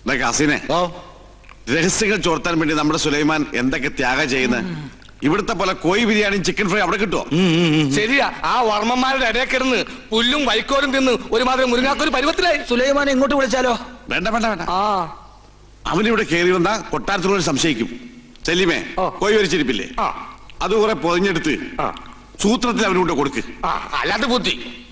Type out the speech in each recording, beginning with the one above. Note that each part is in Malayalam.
ദേ കാസിനെ ഓ രഹസ്യങ്ങൾ ചോർത്താൻ വേണ്ടി നമ്മുടെ സുലൈമാൻ എന്തൊക്കെ ത്യാഗം ചെയ്യുന്നത് ഇവിടുത്തെ പോലെ കോഴി ബിരിയാണിയും ചിക്കൻ ഫ്രൈ അവിടെ കിട്ടുമോ ശരിയാ ആ വർമ്മന്മാരുടെ ഇടയിൽ കിടന്ന് പുല്ലും വൈക്കോലും തിന്ന് ഒരുമാതിരി മുരുങ്ങാക്കൊരു പരുവത്തിലായി സുലൈമാനെ ഇങ്ങോട്ട് വിളിച്ചാലോ വേണ്ട വേണ്ട വേണ്ട ആ അവനിവിടെ കയറി വന്ന കൊട്ടാരത്തിനോട് സംശയിക്കും ചെല്ലിമേ ഓ. കോഴി വരിച്ചിരിപ്പില്ലേ ആ. അത് കുറെ പൊതിഞ്ഞെടുത്ത് ആ. സൂത്രത്തിൽ അവനോട് കൊടുക്ക് ആ അല്ലാത്ത ബുദ്ധി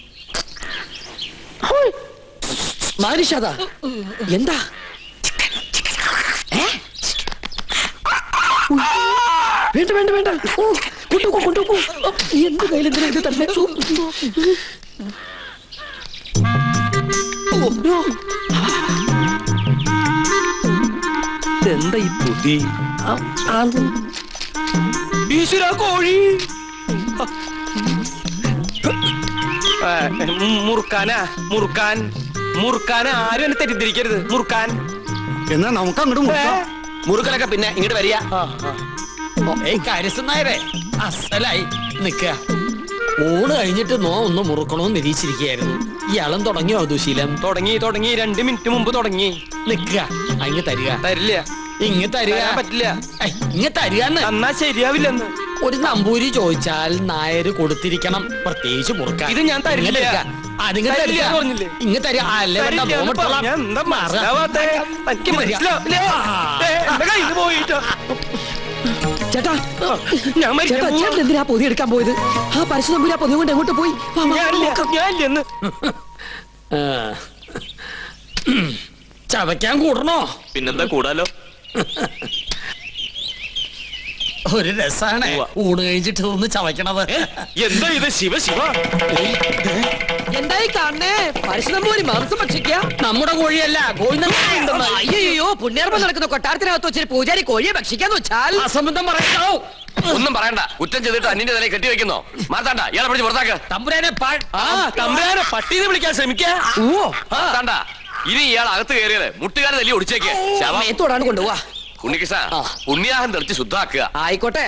മാരിഷാദ എന്താ ഏ? ഉയ്. വേണ്ട വേണ്ട വേണ്ട ഓ കൊണ്ടുപോ കൊണ്ടുപോ ഓ, എന്ത് കയ്യിലെന്തിനാ ഇത് തന്നെ ഓ. ഓ, ഓ. എന്താ ഈ പുതി ആ, അത് ഈശ്വര കോഴി ആ, ഉം, മുറുക്കാനാ മുറുക്കാൻ മുറുക്കാൻ ആരും എന്നെ തെറ്റിദ്ധരിക്കരുത് മുറുക്കാൻ എന്നാ നമുക്ക് അങ്ങോട്ട് ഏ? മുറുക്കലൊക്കെ പിന്നെ ഇങ്ങോട്ട് വരിക ഏയ് കാര്യസ്ഥനായരെ അസലായി നിക്ക ഊണ് കഴിഞ്ഞിട്ട് നോ ഒന്ന് മുറുക്കണോന്ന് നിരീക്ഷിച്ചിരിക്കുകയായിരുന്നു ഇയാളും തുടങ്ങിയോ ദുശീലം തുടങ്ങി തുടങ്ങി രണ്ട് മിനിറ്റ് മുമ്പ് തുടങ്ങി നിക്ക അങ്ങ് തരിക തരില്ല ഇങ്ങ് തരിക തരാൻ പറ്റില്ല ഏയ്, ഇങ്ങ് തരികന്ന് എന്നാ ശരിയാവില്ലെന്ന് ഒരു നമ്പൂരി ചോദിച്ചാൽ നായര് കൊടുത്തിരിക്കണം പ്രത്യേകിച്ച് മുറുക്കാൻ ഇത് ഞാൻ തരില്ല. ഇങ്ങ് തരിക. ആ, നിങ്ങ തരില്ല തരിക. എന്ന് പറഞ്ഞില്ലേ? ഇങ്ങ് തരിക. ആ, അല്ലേ, വേണ്ട, തരില്ല എന്ന് നോമിട്ടോളാം. പറഞ്ഞാ എന്താ മനസ്സിലാവാത്തെ? തനിക്ക് തരിക. മനസ്സിലാവില്ലേ? ആ. ഏ, എന്റെ കയ്യിന്ന് പോയിട്ടോ. ചേട്ടാ ഞാൻ മരിക്കാൻ ചേട്ടാ പോവാ. ചേട്ടൻ എന്തിനാ പൊതി എടുക്കാൻ പോയത് ആ പരശു നമ്പൂരി ആ പൊതി കൊണ്ട് എങ്ങോട്ട് പോയി വാ, വാ, ഞാനില്ല, നോക്കാം. ഞാനില്ലെന്ന്. ആ. ചവയ്ക്കാൻ കൂടണോ പിന്നെന്താ കൂടാലോ ഒരു രസാണ് ഊണ് കഴിച്ചിട്ട് ഒന്ന് ചവയ്ക്കണത് എന്താ ഇത് ശിവ ശിവ എന്തായി കാണണേ പരശുനമ്പൂരി മാംസം ഭക്ഷിക്ക നമ്മുടെ കോഴിയല്ല കോഴി അയ്യോ പുണ്യർമ്മം നടക്കുന്ന കൊട്ടാരത്തിനകത്ത് വെച്ചൊരു പൂജാരി കോഴിയെ ഭക്ഷിക്കാന്ന് വെച്ചാൽ അസംബന്ധം പറയണോ ഒന്നും പറയണ്ട കുറ്റം ചെയ്തിട്ട് അന്നിന്റെ തലയിൽ കെട്ടിവെക്കുന്നോ മാർത്താണ്ട ഇയാളെ പിടിച്ച് പുറത്താക്ക തമ്പുരാനെ പാ- ആ തമ്പുരാനെ പട്ടീന്ന് വിളിക്കാൻ ശ്രമിക്കാ ഓ മാർത്താണ്ട ഇനി ഇയാൾ അകത്ത് കയറിയത് മുട്ടുകാരെ തല്ലി ഒടിച്ചേക്ക് ശവം മേത്തോടാണ് കൊണ്ടുപോവാ ഉണ്ണികൃഷ്ണ പുണ്യാഹം തെളിച്ച് ശുദ്ധാക്കുക ആയിക്കോട്ടെ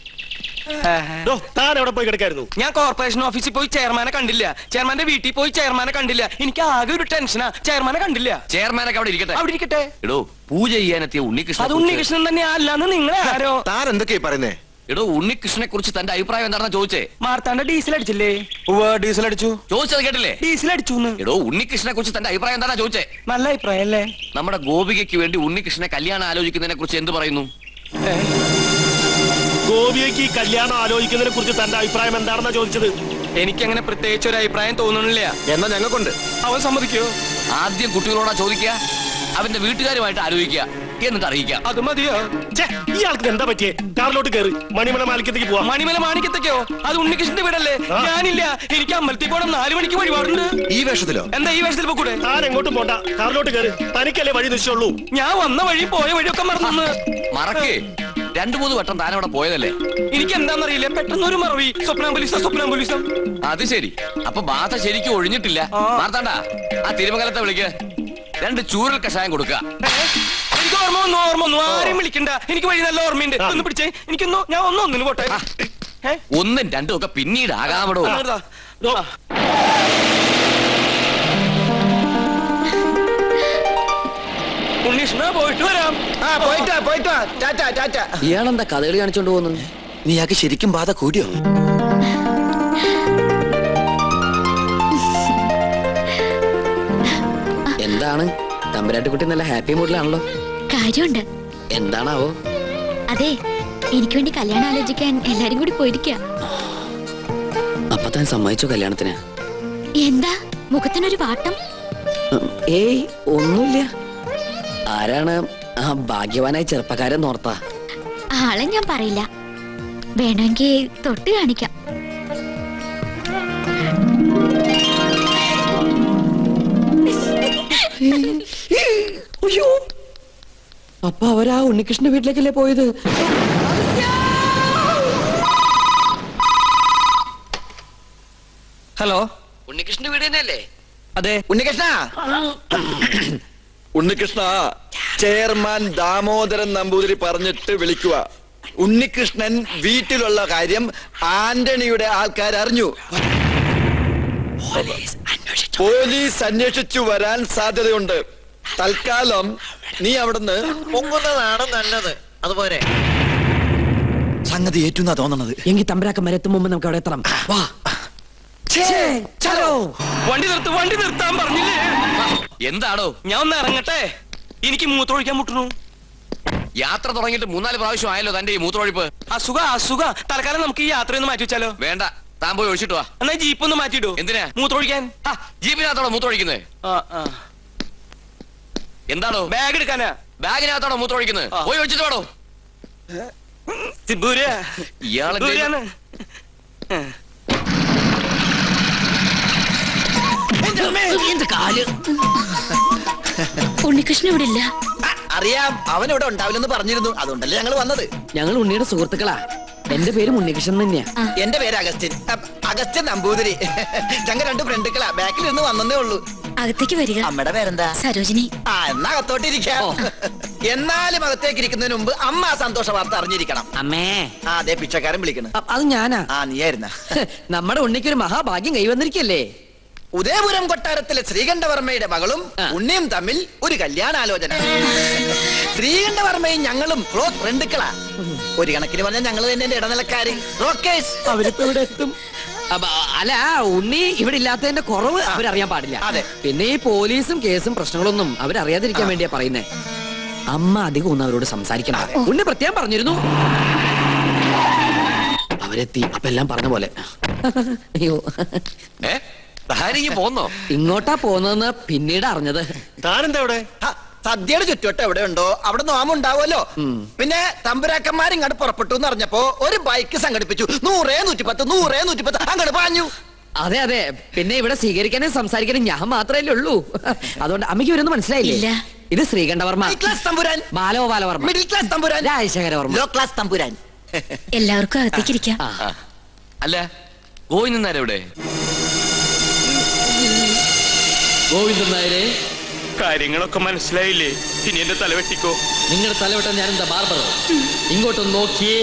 താൻ എവിടെ പോയി കിടക്കായിരുന്നു ഞാൻ കോർപ്പറേഷൻ ഓഫീസിൽ പോയി ചെയർമാനെ കണ്ടില്ല ചെയർമാന്റെ വീട്ടിൽ പോയി ചെയർമാനെ കണ്ടില്ല എനിക്ക് ആകെ ഒരു ടെൻഷനാ ചെയർമാനെ കണ്ടില്ല ചെയർമാനൊക്കെ അവിടെ ഇരിക്കട്ടെ അവിടെ ഇരിക്കട്ടെ എടോ പൂജ ചെയ്യാനെത്തിയ ഉണ്ണികൃഷ്ണ അത് ഉണ്ണികൃഷ്ണൻ തന്നെ അല്ലാന്ന് നിങ്ങൾ ആരോ താൻ എന്തൊക്കെയാ പറയുന്നേ എടോ ഉണ്ണികൃഷ്ണനെ കുറിച്ച് തന്റെ അഭിപ്രായം എന്താണെന്ന് ചോദിച്ചേ മാർത്താണ്ട ഡീസൽ അടിച്ചില്ലേ ഡീസൽ അടിച്ചു ചോദിച്ചത് കേട്ടില്ലേ ഡീസൽ അടിച്ചു എടോ ഉണ്ണികൃഷ്ണനെ കുറിച്ച് തന്റെ അഭിപ്രായം എന്താണെന്ന് ചോദിച്ചേ നല്ല അഭിപ്രായം അല്ലേ നമ്മുടെ ഗോപികയ്ക്ക് വേണ്ടി ഉണ്ണികൃഷ്ണനെ കല്യാണം ആലോചിക്കുന്നതിനെ കുറിച്ച് എന്ത് പറയുന്നു ഗോപിയക്ക് ഈ കല്യാണം ആലോചിക്കുന്നതിനെ കുറിച്ച് തന്റെ അഭിപ്രായം എന്താണെന്നാ ചോദിച്ചത് എനിക്കങ്ങനെ പ്രത്യേകിച്ച് ഒരു അഭിപ്രായം തോന്നുന്നില്ല എന്നാ ഞങ്ങൾക്കുണ്ട് അവൻ സമ്മതിക്കോ ആദ്യം കുട്ടികളോടാ ചോദിക്കുക അവന്റെ വീട്ടുകാരുമായിട്ട് ആലോചിക്കുക എന്നിട്ട് അറിയിക്കാം അത് മതിയോ ഛെ, ഇയാൾക്ക് എന്താ പറ്റിയേ കാറിലോട്ട് കയറി മണിമല മാലിക്കത്തേക്ക് പോവാം മണിമല മാണിക്കത്തേക്കോ അത് ഉണ്ണികൃഷ്ണന്റെ വീടല്ലേ ആ. ഞാനില്ല എനിക്ക് അമ്പലത്തിൽ പോകണം നാലു മണിക്ക് വഴിപാടുണ്ട് ഈ വേഷത്തിലോ എന്താ ഈ വേഷത്തിൽ പോക്കൂടെ താൻ എങ്ങോട്ടും പോണ്ട കാറിലോട്ട് കയറി തനിക്കല്ലേ വഴി നിശ്ചയുള്ളൂ ഞാൻ വന്ന വഴി പോയ വഴിയൊക്കെ മറന്നു മറക്ക് രണ്ടു മൂന്ന് വട്ടം താൻ അവിടെ പോയതല്ലേ എനിക്ക് എന്താണെന്നറിയില്ല പെട്ടെന്ന് ഒരു മറവി സ്വപ്നാംബുലിസം സ്വപ്നാംബുലിസം അത് ശരി അപ്പൊ ബാധ ശരിക്കും ഒഴിഞ്ഞിട്ടില്ല ആ. മാർത്താണ്ട ആ തിരുമംഗലത്തെ വിളിക്ക് രണ്ട് ചൂരൽ കഷായം കൊടുക്കുക എനിക്ക് ഓർമ്മ വന്നു ഓർമ്മ വന്നു ആരെയും വിളിക്കണ്ട എനിക്ക് വഴി നല്ല ഓർമ്മയുണ്ട് ആ. ഒന്ന് പിടിച്ചേ എനിക്കൊന്നു ഞാൻ ഒന്നും ഒന്നിന് പോട്ടെ ഏ? ഒന്നും രണ്ടും ഒക്കെ പിന്നീട് ആകാമടോ ആ, ഇതാ. ദോ, ഉണ്ണീഷ്ണ പോയിട്ട് വരാം ആ പോയിട്ടാ പോയിട്ടാ ടാറ്റ ടാറ്റ ഇയാളെന്താ കഥകളി കാണിച്ചോണ്ട് പോകുന്നു നീയാക്ക് ശരിക്കും ബാധ കൂടിയോ എന്താണ് തമ്പുരാട്ടിക്കുട്ടി നല്ല ഹാപ്പി മൂഡിലാണല്ലോ കാര്യമുണ്ട് എന്താണാവോ അതെ എനിക്ക് വേണ്ടി കല്യാണം ആലോചിക്കാൻ എല്ലാരും കൂടി പോയിരിക്ക അപ്പൊ താൻ സമ്മതിച്ചു കല്യാണത്തിന് എന്താ മുഖത്തിനൊരു വാട്ടം ഉം, ഏയ് ഒന്നുമില്ല ആരാണ് ആ ഭാഗ്യവാനായ ചെറുപ്പക്കാരൻ നോർത്ത ആളെ ഞാൻ പറയില്ല വേണമെങ്കിൽ തൊട്ട് കാണിക്കാം അയ്യോ അപ്പൊ അവരാ ഉണ്ണികൃഷ്ണന്റെ വീട്ടിലേക്കല്ലേ പോയത് ഹലോ ഉണ്ണികൃഷ്ണന്റെ വീട് തന്നെയല്ലേ അതെ ഉണ്ണികൃഷ്ണ ഉണ്ണികൃഷ്ണ ചെയർമാൻ ദാമോദരൻ നമ്പൂതിരി പറഞ്ഞിട്ട് വിളിക്കുക ഉണ്ണികൃഷ്ണൻ വീട്ടിലുള്ള കാര്യം ആന്റണിയുടെ ആൾക്കാർ അറിഞ്ഞു പോലീസ് അന്വേഷിച്ചു വരാൻ സാധ്യതയുണ്ട് തൽക്കാലം നീ അവിടുന്ന് പൊങ്ങുന്നതാണ് നല്ലത് അതുപോലെ സംഗതി ഏറ്റുന്നാ തോന്നണത് എങ്കിൽ തമ്പരാക്കന്മാരെ എത്തും മുമ്പ് നമുക്ക് അവിടെ എത്തണം വാ ചലോ വണ്ടി നിർത്ത് വണ്ടി നിർത്താൻ പറഞ്ഞില്ലേ എന്താടോ ഞാൻ ഒന്ന് ഇറങ്ങട്ടെ എനിക്ക് മൂത്രമൊഴിക്കാൻ മുട്ടുന്നു യാത്ര തുടങ്ങിയിട്ട് മൂന്നാല് പ്രാവശ്യം ആയല്ലോ തന്റെ ഈ മൂത്രമൊഴിപ്പ് അസുഖ അസുഖ തൽക്കാലം നമുക്ക് ഈ യാത്രയൊന്ന് മാറ്റി വെച്ചാലോ വേണ്ട താൻ പോയി ഒഴിച്ചിട്ട് വാ എന്നാ ജീപ്പ് ഒന്ന് മാറ്റിയിടൂ എന്തിനാ? മൂത്രമൊഴിക്കാൻ ആ, ജീപ്പിനകത്താണോ മൂത്രമൊഴിക്കുന്നത് ആ, ആ. എന്താണോ ബാഗ് എടുക്കാനാ ബാഗിനകത്താണോ മൂത്രമൊഴിക്കുന്നത് ആ. പോയി ഒഴിച്ചിട്ട് വാടോ സിബൂര ഇയാളെ ദൂരെയാണ്. എന്റെ കാല് ഉണ്ണികൃഷ്ണൻ ഇവിടെ ഇല്ല അറിയാം അവൻ ഇവിടെ ഉണ്ടാവില്ലെന്ന് പറഞ്ഞിരുന്നു അതുകൊണ്ടല്ലേ ഞങ്ങൾ വന്നത് ഞങ്ങൾ ഉണ്ണിയുടെ സുഹൃത്തുക്കളാ എന്റെ പേര് ഉണ്ണികൃഷ്ണൻ തന്നെയാ എന്റെ പേര് അഗസ്റ്റിൻ അപ്പ് അഗസ്റ്റിൻ നമ്പൂതിരി ഞങ്ങൾ രണ്ട് ഫ്രണ്ടുക്കളാ ബാക്കിൽ നിന്ന് വന്നേ ഉള്ളൂ അകത്തേക്ക് വരിക അമ്മയുടെ പേരെന്താ സരോജിനി ആ എന്നാ അകത്തോട്ടിരിക്കാം എന്നാലും അകത്തേക്ക് ഇരിക്കുന്നതിന് മുമ്പ് അമ്മ ആ സന്തോഷ വാർത്ത അറിഞ്ഞിരിക്കണം അമ്മേ ആ അതെ പിച്ചക്കാരൻ വിളിക്കണ് അ- അത് ഞാനാ ആ നീയായിരുന്ന നമ്മുടെ ഉണ്ണിക്ക് ഒരു മഹാഭാഗ്യം കൈവന്നിരിക്കല്ലേ ഉദയപുരം കൊട്ടാരത്തിലെ ശ്രീകണ്ഠവർമ്മയുടെ മകളും ആ. ഉണ്ണിയും തമ്മിൽ ഒരു കല്യാണാലോചന ശ്രീകണ്ഠവർമ്മയും ഞങ്ങളും ക്ലോസ് ഫ്രണ്ടുക്കളാ ഒരു കണക്കിന് പറഞ്ഞാൽ ഞങ്ങൾ തന്നെ എന്റെ ഇടനിലക്കാര് റോക്കേഴ്സ് അവരിപ്പോ ഇവിടെ എത്തും അപ്പ- അല്ല ഉണ്ണി ഇവിടെ ഇല്ലാത്തതിന്റെ കുറവ് അവരറിയാൻ പാടില്ല അതെ. പിന്നെ ഈ പോലീസും കേസും പ്രശ്നങ്ങളൊന്നും അവരറിയാതിരിക്കാൻ വേണ്ടിയാ പറയുന്നേ അമ്മ അധികം ഒന്നും അവരോട് സംസാരിക്കണം ഉണ്ണി പ്രത്യേകം പറഞ്ഞിരുന്നു അവരെത്തി അപ്പൊ എല്ലാം പറഞ്ഞ പോലെ അയ്യോ ഏ താനിങ്ങി പോന്നോ ഇങ്ങോട്ടാ പോന്നതെന്ന് പിന്നീട് അറിഞ്ഞത് താനെന്താ ഇവിടെ ഹ, സദ്യയുടെ ചുറ്റുവട്ടം എവിടെ ഉണ്ടോ അവിടെ നോമം ഉണ്ടാവുമല്ലോ പിന്നെ തമ്പുരാക്കന്മാർ ഇങ്ങോട്ട് പുറപ്പെട്ടു എന്ന് അറിഞ്ഞപ്പോ ഒരു ബൈക്ക് സംഘടിപ്പിച്ചു നൂറേ നൂറ്റിപ്പത്ത് നൂറേ നൂറ്റിപ്പത്ത് അങ്ങോട്ട് പാഞ്ഞു അതെ അതെ പിന്നെ ഇവിടെ സ്വീകരിക്കാനും സംസാരിക്കാനും ഞാൻ മാത്രമല്ലേ ഉള്ളൂ അതുകൊണ്ട് അമ്മയ്ക്ക് ഇവരൊന്നും ഇല്ല. മനസ്സിലായില്ലേ ഇത് ശ്രീകണ്ഠവർമ്മ മിഡിൽ ക്ലാസ് തമ്പുരാൻ ബാലഗോപാലവർമ്മ മിഡിൽ ക്ലാസ് തമ്പുരാൻ രാജശേഖരവർമ്മ ലോ ക്ലാസ് തമ്പുരാൻ എല്ലാവർക്കും അകത്തേക്ക് ഇരിക്കാം ആ. ആ. അല്ല പോയി നിന്നാരെവിടെ ഗോവിന്ദൻ നായരെ കാര്യങ്ങളൊക്കെ മനസ്സിലായില്ലേ ഇനി എന്റെ തല വെട്ടിക്കോ നിങ്ങളുടെ തലവട്ടം ഞാൻ എന്താ ബാർബർ ഇങ്ങോട്ടൊന്ന് നോക്കിയേ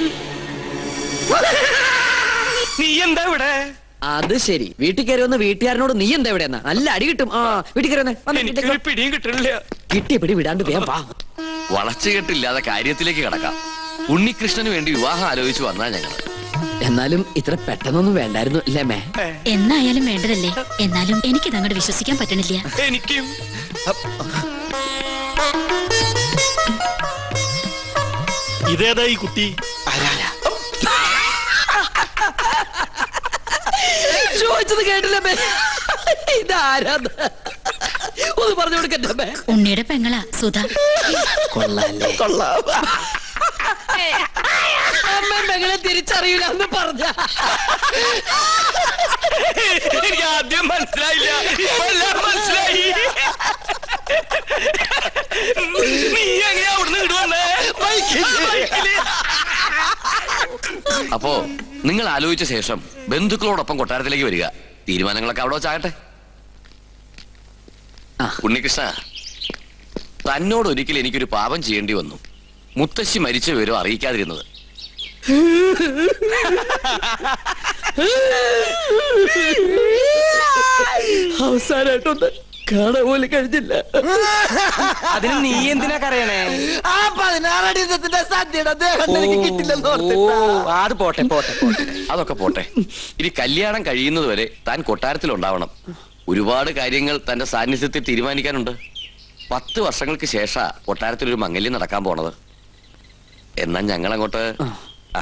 നീ എന്താ ഇവിടെ അത് ശരി വീട്ടിൽ കയറി വന്ന് വീട്ടുകാരനോട് നീ എന്താ ഇവിടെ നല്ല അടി കിട്ടും ആ വീട്ടിൽ കയറി വന്നേ. വന്നേ, വീട്ടിൽ എനിക്കൊരു കയറി. പിടിയും കിട്ടണില്ല കിട്ടിയ പിടി വിടാണ്ട് വേഗം വാ വളച്ചുകെട്ടില്ലാതെ കാര്യത്തിലേക്ക് കടക്കാം ഉണ്ണികൃഷ്ണന് വേണ്ടി വിവാഹം ആലോചിച്ച് വന്നാ ഞങ്ങൾ എന്നാലും ഇത്ര പെട്ടെന്നൊന്നും വേണ്ടായിരുന്നു ഇല്ലേ മേ എന്നായാലും വേണ്ടതല്ലേ എന്നാലും എനിക്കിത് അങ്ങോട്ട് വിശ്വസിക്കാൻ പറ്റണില്ല എനിക്കും ഇതേതാ ഈ കുട്ടി ചോദിച്ചത് കേട്ടില്ല മേ ഇതാരാന്ന് ഒന്ന് പറഞ്ഞു കൊടുക്കട്ടെ മേ ഉണ്ണിയുടെ പെങ്ങളാ സുധ കൊള്ളാല്ലേ അമ്മ പെങ്ങളെ തിരിച്ചറിയില്ല എന്ന് പറഞ്ഞ എനിക്ക് ആദ്യം മനസ്സിലായില്ല ഇപ്പൊ എല്ലാം മനസ്സിലായി നീ എങ്ങനെയാ അവിടുന്ന് ഇടുവന്നേ അപ്പോ നിങ്ങൾ ആലോചിച്ച ശേഷം ബന്ധുക്കളോടൊപ്പം കൊട്ടാരത്തിലേക്ക് വരിക തീരുമാനങ്ങളൊക്കെ അവിടെ വെച്ചാകട്ടെ ആ. ഉണ്ണികൃഷ്ണ തന്നോട് ഒരിക്കൽ എനിക്കൊരു പാപം ചെയ്യേണ്ടി വന്നു മുത്തശ്ശി മരിച്ച വിവരം അറിയിക്കാതിരുന്നത് അവസാനായിട്ടൊന്ന് കാണാൻ പോലും കഴിഞ്ഞില്ല അതിന് നീ എന്തിനാ കരയണേ ആ പതിനാറടി യുദ്ധത്തിന്റെ സദ്യയുടെ ദേഹം എനിക്ക് കിട്ടില്ലെന്ന് ഓ ഓർത്തിട്ടാ. അത് പോട്ടെ പോട്ടെ പോട്ടെ അതൊക്കെ പോട്ടെ ഇനി കല്യാണം കഴിയുന്നത് വരെ താൻ കൊട്ടാരത്തിൽ ഉണ്ടാവണം ഒരുപാട് കാര്യങ്ങൾ തന്റെ സാന്നിധ്യത്തിൽ തീരുമാനിക്കാനുണ്ട് പത്ത് വർഷങ്ങൾക്ക് ശേഷ കൊട്ടാരത്തിൽ ഒരു മംഗല്യം നടക്കാൻ പോണത് എന്നാ ഞങ്ങൾ അങ്ങോട്ട് ആ,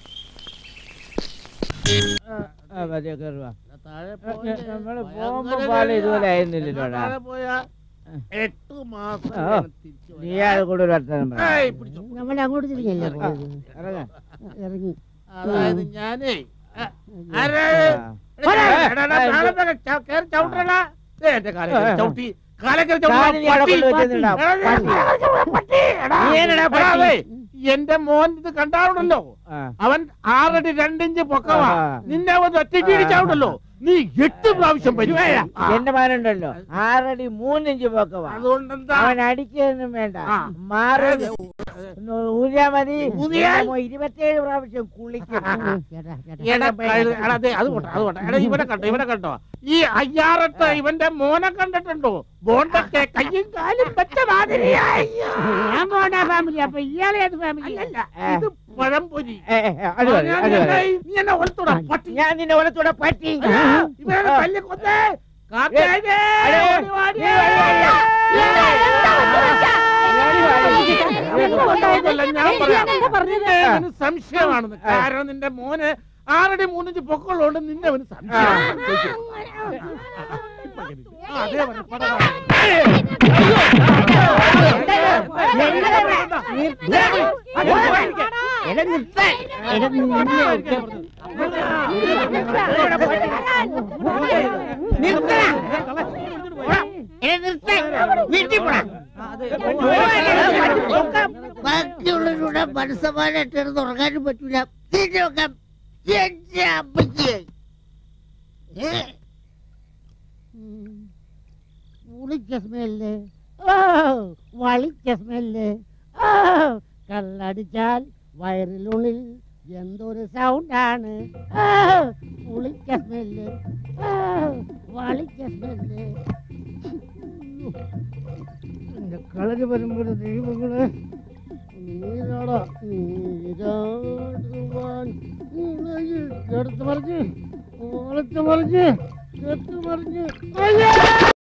നമ്മള് പോകുമ്പോ പോലെ ഇതുപോലെ ആയിരുന്നില്ലല്ലോടാ എട്ട് മാസം ആ. നീ അത് കൂടെ ഒരു വർത്തമാനം പറ. നമ്മൾ അങ്ങോട്ട് തിരിഞ്ഞല്ലേ പോയത് ഇറങ്ങ്. ഇറങ്ങി അതായത് ഞാനേ ആ. കാലിന് നീ അവിടെ കൊണ്ട് വെച്ചിട്ടുണ്ടാ. പട്ടി. നീ എന്നടാ പട്ടി? എന്റെ മോൻ ഇത് കണ്ടാവുണ്ടല്ലോ ആ. അവൻ ആറടി രണ്ടിഞ്ച് പൊക്കവാ ആ. നിന്നെ അവൻ ഒറ്റയ്ക്ക് ഇടിച്ചാവുണ്ടല്ലോ നീ എട്ട് പ്രാവശ്യം വരുവായ പറ്റുവായ എന്റെ മകനുണ്ടല്ലോ ആറടി മൂന്നിഞ്ച് പൊക്കവാ അതുകൊണ്ടെന്താ അവൻ അടിക്കൊന്നും വേണ്ട ആ. മാറി ഊരിയാ മതി ഊരിയാൽ? എന്റെ മോൻ ഇരുപത്തിയേഴ് പ്രാവശ്യം കുളിക്കും എടാ, കഴുത, എടാ, ദേ, അത് പോട്ടെ, അത് പോട്ടെ. എടാ, ഇവനെ കണ്ടോ ഇവനെ കണ്ടോ ഈ അയ്യാറത്ത് ഇവന്റെ മോനെ കണ്ടിട്ടുണ്ടോ ബോണ്ടൊക്കെ കയ്യും കാലും വെച്ച മാതിരിയായി ഞാൻ ബോണ്ട ഫാമിലി അപ്പൊ ഇയാളെ ഏത് ഫാമിലി അല്ല ഇത് പഴംപൊരി ഏ, ഏ, അത് മതി, ഞാൻ അത് മതി. എന്തായി? നീ എന്നെ ഒലത്തോടാ പട്ടി ഞാൻ നിന്നെ ഒലത്തൂടെ പറ്റി ഇവനെ തല്ലി കൊന്നേ കാക്കേ അടേ, ഓടി വാടി. നീ വഴി വഴിയാ. കൊണ്ടുപോകുന്നില്ല, ഞാൻ പറയാം. നിന്നെ അവന് സംശയമാണെന്ന് കാരണം നിന്റെ മോന് ആറടി മൂന്നിഞ്ച് പൊക്കമുള്ളതുകൊണ്ട് നിന്നെ അവന് സംശയം അതേ പറഞ്ഞു എടാ, നിർത്താൻ. എടാ, നിന്നെ ഒക്കെ- നിർത്തടാ. എടാ, നിർത്താൻ. വീട്ടിൽ പോടാ. ബാക്കിയുള്ളവരുടെ മനസ്സമാനായിട്ട് കിടന്ന് ഉറങ്ങാനും പറ്റൂല വീട്ടിൽ വെക്കാം എന്റെ അമ്മയ്ക്ക് പുളിച്ച സ്മെല്ല് ഓ വളിച്ച സ്മെല്ല് ഓ കള്ളടിച്ചാൽ വയറിനുള്ളിൽ എന്തൊരു സൗണ്ടാണ് ഓ പുളിച്ച സ്മെല്ല് ഓ വളിച്ച സ്മെല്ല് എന്റെ കളര് വരുമ്പോൾ ദൈവങ്ങളെ നീരാടാ നീരാടുവാൻ എടുത്തു മറിഞ്ഞ് ഓളത്ത് മറിഞ്ഞ് എടുത്തു മറിഞ്ഞ് അയ്യോ